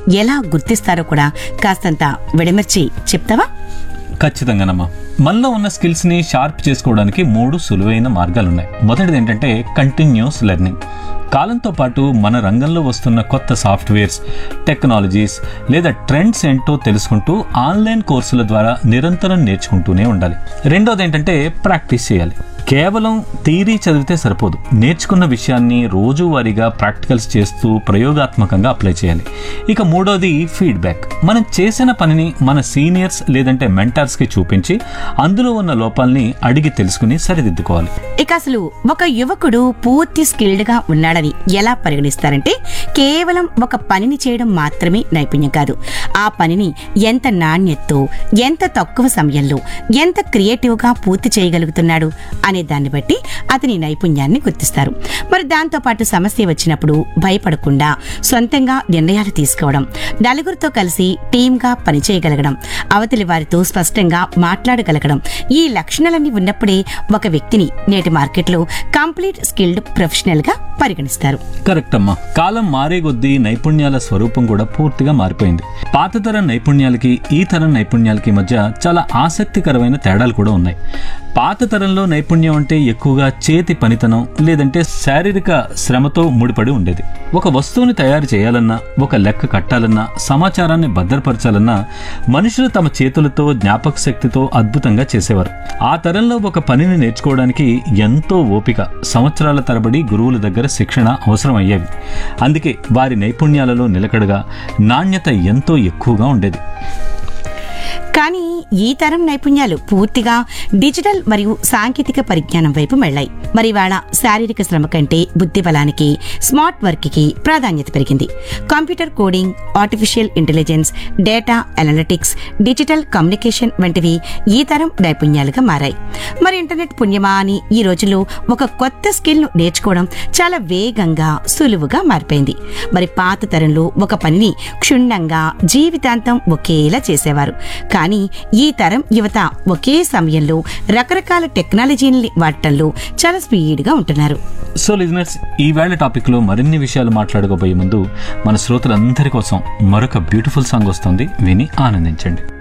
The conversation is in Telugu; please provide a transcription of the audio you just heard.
ఎలా గుర్తిస్తారో కూడా కాస్తంత విడమర్చి చెప్తావా ఖచ్చితంగానమ్మా మనలో ఉన్న స్కిల్స్ని షార్ప్ చేసుకోవడానికి మూడు సులువైన మార్గాలు ఉన్నాయి మొదటిది ఏంటంటే కంటిన్యూస్ లెర్నింగ్ కాలంతో పాటు మన రంగంలో వస్తున్న కొత్త సాఫ్ట్వేర్స్ టెక్నాలజీస్ లేదా ట్రెండ్స్ ఏంటో తెలుసుకుంటూ ఆన్లైన్ కోర్సుల ద్వారా నిరంతరం నేర్చుకుంటూనే ఉండాలి రెండోది ఏంటంటే ప్రాక్టీస్ చేయాలి కేవలం థీరీ చదివితే సరిపోదు నేర్చుకున్న విషయాన్ని రోజువారీగా ప్రాక్టికల్స్ చేస్తూ ప్రయోగాత్మకంగా అప్లై చేయాలి ఇక మూడోది ఫీడ్బ్యాక్ మనం చేసిన పనిని మన సీనియర్స్ లేదంటే మెంటర్స్కి చూపించి అందులో ఉన్న లోపాలని అడిగి తెలుసుకుని సరిదిద్దుకోవాలి ఇక అసలు ఒక యువకుడు పూర్తి స్కిల్డ్ గా ఉన్నాడని ఎలా పరిగణిస్తారంటే కేవలం ఒక పనిని చేయడం మాత్రమే నైపుణ్యం కాదు ఆ పనిని ఎంత నాణ్యతతో ఎంత తక్కువ సమయంలో ఎంత క్రియేటివ్ గా పూర్తి చేయగలుగుతున్నాడు అనే దాన్ని బట్టి అతని నైపుణ్యాన్ని గుర్తిస్తారు మరి దాంతో పాటు సమస్య వచ్చినప్పుడు భయపడకుండా సొంతంగా నిర్ణయాలు తీసుకోవడం నలుగురితో కలిసి టీమ్గా పనిచేయగలగడం అవతలి వారితో స్పష్టంగా మాట్లాడగలగడం ఈ లక్షణాలన్నీ ఉన్నప్పుడే ఒక వ్యక్తిని నేటి మార్కెట్లో కంప్లీట్ స్కిల్డ్ ప్రొఫెషనల్ గా పరిగణిస్తారు కరెక్ట్ అమ్మా కాలం మారే కొద్దీ నైపుణ్యాల స్వరూపం కూడా పూర్తిగా మారిపోయింది పాత తరం నైపుణ్యాలకి ఈ తరం నైపుణ్యాలకి మధ్య చాలా ఆసక్తికరమైన తేడాలు కూడా ఉన్నాయి పాత తరంలో నైపుణ్యం అంటే ఎక్కువగా చేతి పనితనం లేదంటే శారీరక శ్రమతో ముడిపడి ఉండేది ఒక వస్తువుని తయారు చేయాలన్నా ఒక లెక్క కట్టాలన్నా సమాచారాన్ని భద్రపరచాలన్నా మనుషులు తమ చేతులతో జ్ఞాపక శక్తితో అద్భుతంగా చేసేవారు ఆ తరంలో ఒక పనిని నేర్చుకోవడానికి ఎంతో ఓపిక సంవత్సరాల తరబడి గురువుల దగ్గర శిక్షణ అవసరం అయ్యేవి అందుకే వారి నైపుణ్యాలలో నిలకడగా నాణ్యత ఎంతో ఎక్కువగా ఉండేది కానీ ఈ తరం నైపుణ్యాలు పూర్తిగా డిజిటల్ మరియు సాంకేతిక పరిజ్ఞానం వైపు మెళ్ళాయి మరి ఇవాళ శారీరక శ్రమ కంటే బుద్ధి బలానికి స్మార్ట్ వర్క్ కి ప్రాధాన్యత పెరిగింది computer coding artificial intelligence data analytics digital communication వంటివి ఈ తరం నైపుణ్యాలుగా మారాయి మరి ఇంటర్నెట్ పుణ్యమా అని ఈ రోజుల్లో ఒక కొత్త స్కిల్ ను నేర్చుకోవడం చాలా వేగంగా సులువుగా మారిపోయింది మరి పాత తరంలో ఒక పనిని క్షుణ్ణంగా జీవితాంతం ఒకేలా చేసేవారు కానీ ఈ తరం యువత ఒకే సమయంలో రకరకాల టెక్నాలజీని వాడటంలో చాలా స్పీడ్గా ఉంటున్నారు సో లిజనర్స్ ఈ వేళ టాపిక్లో మరిన్ని విషయాలు మాట్లాడుకోబోయే ముందు మన శ్రోతలందరి కోసం మరొక బ్యూటిఫుల్ సాంగ్ వస్తుంది విని ఆనందించండి